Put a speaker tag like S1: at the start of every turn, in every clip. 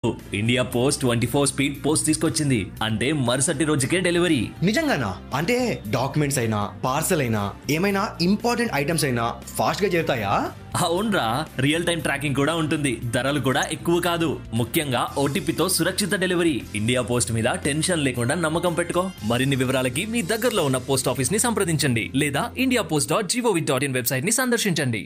S1: India Post twenty four speed post తీసుకొచ్చింది అంటే మరుసటి రోజుకే డెలివరీ
S2: నిజంగానా అంటే డాక్యుమెంట్స్ అయినా పార్సల్ అయినా ఏమైనా ఇంపార్టెంట్ ఐటమ్స్ అయినా ఫాస్ట్ గా చేరుతాయా
S1: అవునరా రియల్ టైం ట్రాకింగ్ కూడా ఉంటుంది ధరలు కూడా ఎక్కువ కాదు ముఖ్యంగా ఓటీపీతో సురక్షిత డెలివరీ ఇండియా పోస్ట్ మీద టెన్షన్ లేకుండా నమ్మకం పెట్టుకో మరిన్ని వివరాలకి మీ దగ్గరలో ఉన్న పోస్ట్ ఆఫీస్ ని సంప్రదించండి లేదా India Post dot G O V dot in website ని సందర్శించండి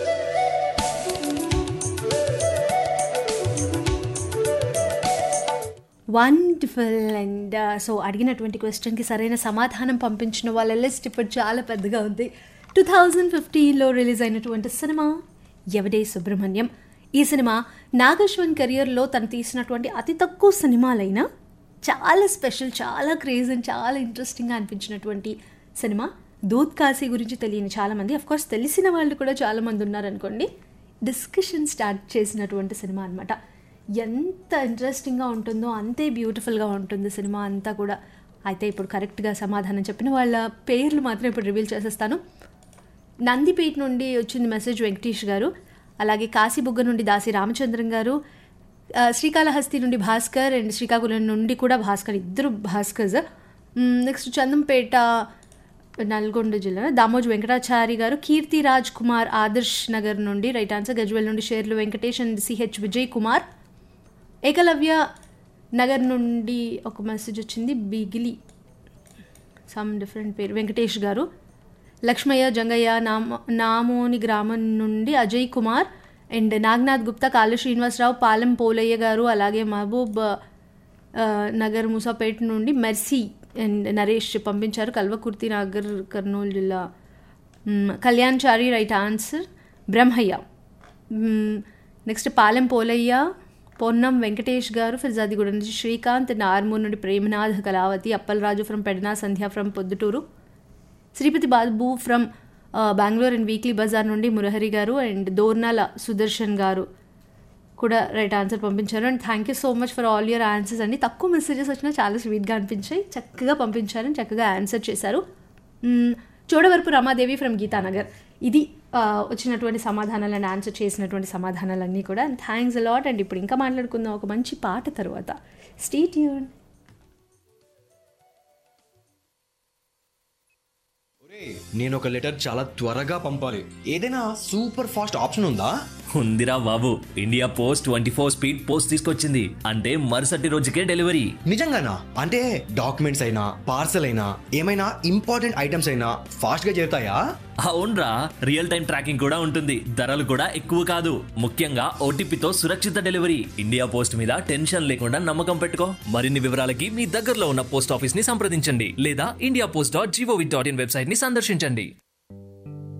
S3: వండర్ఫుల్ అండ్ సో అడిగినటువంటి క్వశ్చన్కి సరైన సమాధానం పంపించిన వాళ్ళ లిస్ట్ ఇప్పుడు చాలా పెద్దగా ఉంది టూ థౌజండ్ ఫిఫ్టీన్లో రిలీజ్ అయినటువంటి సినిమా ఎవడే సుబ్రహ్మణ్యం ఈ సినిమా నాగశ్వన్ కెరియర్లో తను తీసినటువంటి అతి తక్కువ సినిమాలైనా చాలా స్పెషల్ చాలా క్రేజ్ అండ్ చాలా ఇంట్రెస్టింగ్గా అనిపించినటువంటి సినిమా దూద్ కాశీ గురించి తెలియని చాలామంది కోర్స్ తెలిసిన వాళ్ళు కూడా చాలామంది ఉన్నారనుకోండి డిస్కషన్ స్టార్ట్ చేసినటువంటి సినిమా అనమాట ఎంత ఇంట్రెస్టింగ్గా ఉంటుందో అంతే బ్యూటిఫుల్గా ఉంటుంది సినిమా అంతా కూడా అయితే ఇప్పుడు కరెక్ట్గా సమాధానం చెప్పిన వాళ్ళ పేర్లు మాత్రం ఇప్పుడు రివీల్ చేసేస్తాను నందిపేట నుండి వచ్చింది మెసేజ్ వెంకటేష్ గారు అలాగే కాశీబుగ్గ నుండి దాసి రామచంద్రన్ గారు ఆ, శ్రీకాళహస్తి నుండి భాస్కర్ అండ్ శ్రీకాకుళం నుండి కూడా భాస్కర్ ఇద్దరు భాస్కర్స్ నెక్స్ట్ చందంపేట నల్గొండ జిల్లా దామోజ్ వెంకటాచారి గారు కీర్తి రాజ్ కుమార్ ఆదర్శ్ నగర్ నుండి రైట్ ఆన్సర్ గజ్వెల్ నుండి షేర్లు వెంకటేష్ అండ్ సిహెచ్ విజయ్ కుమార్ ఏకలవ్య నగర్ నుండి ఒక మెసేజ్ వచ్చింది బిగిలి సమ్ డిఫరెంట్ పేరు వెంకటేష్ గారు లక్ష్మయ్య జంగయ్య నామ నామోని గ్రామం నుండి అజయ్ కుమార్ అండ్ నాగనాథ్ గుప్తా కాళ్ళు శ్రీనివాసరావు పాలెం పోలయ్య గారు అలాగే మహబూబ్ ఆ, నగర్ ముసాపేట్ నుండి మెర్సీ అండ్ నరేష్ పంపించారు కల్వకుర్తి నగర్ కర్నూలు జిల్లా మ్, కళ్యాణ్ చారి రైట్ ఆన్సర్ బ్రహ్మయ్య మ్, నెక్స్ట్ పాలెం పోలయ్య పొన్నం వెంకటేష్ గారు ఫిర్జాదిగూడ నుంచి శ్రీకాంత్ అండ్ ఆర్మూర్ నుండి Premnath Kalavathi Appalaraju from Pedana Sandhya from Proddatur Sripathi Babu from Bengaluru and weekly bazaar నుండి మురహరి గారు అండ్ దోర్నాల సుదర్శన్ గారు కూడా రైట్ ఆన్సర్ పంపించారు and thank you so much for all your answers అండి తక్కువ మెసేజెస్ వచ్చినా చాలా స్వీట్గా అనిపించాయి చక్కగా పంపించారు and చక్కగా ఆన్సర్ చేశారు మ్మ్, చూడవరపు రమాదేవి ఫ్రమ్ గీతానగర్ ఇది ఆ, వచ్చినటువంటి సమాధానాలు అండ్ ఆన్సర్ చేసినటువంటి సమాధానాలన్నీ కూడా అండ్ థ్యాంక్స్ అలాట్ అండ్ ఇప్పుడు ఇంకా మాట్లాడుకుందాం ఒక మంచి పాట తర్వాత స్టేట్ యూన్
S2: నేను ఒక లెటర్ చాలా త్వరగా పంపాలి ఏదైనా సూపర్ ఫాస్ట్ ఆప్షన్ ఉందా
S1: ఉందిరా బాబు India Post twenty four speed post తీసుకొచ్చింది అంటే మరుసటి రోజుకే డెలివరీ
S2: నిజంగానా అంటే డాక్యుమెంట్స్ అయినా పార్సల్ అయినా ఏమైనా ఇంపార్టెంట్ ఐటమ్స్ అయినా ఫాస్ట్ గా చేరుతాయా
S1: అవునరా రియల్ టైం ట్రాకింగ్ కూడా ఉంటుంది ధరలు కూడా ఎక్కువ కాదు ముఖ్యంగా ఓటీపీతో సురక్షిత డెలివరీ ఇండియా పోస్ట్ మీద టెన్షన్ లేకుండా నమ్మకం పెట్టుకో మరిన్ని వివరాలకి మీ దగ్గరలో ఉన్న పోస్ట్ ఆఫీస్ ని సంప్రదించండి లేదా India Post dot G O V dot in website ని సందర్శించండి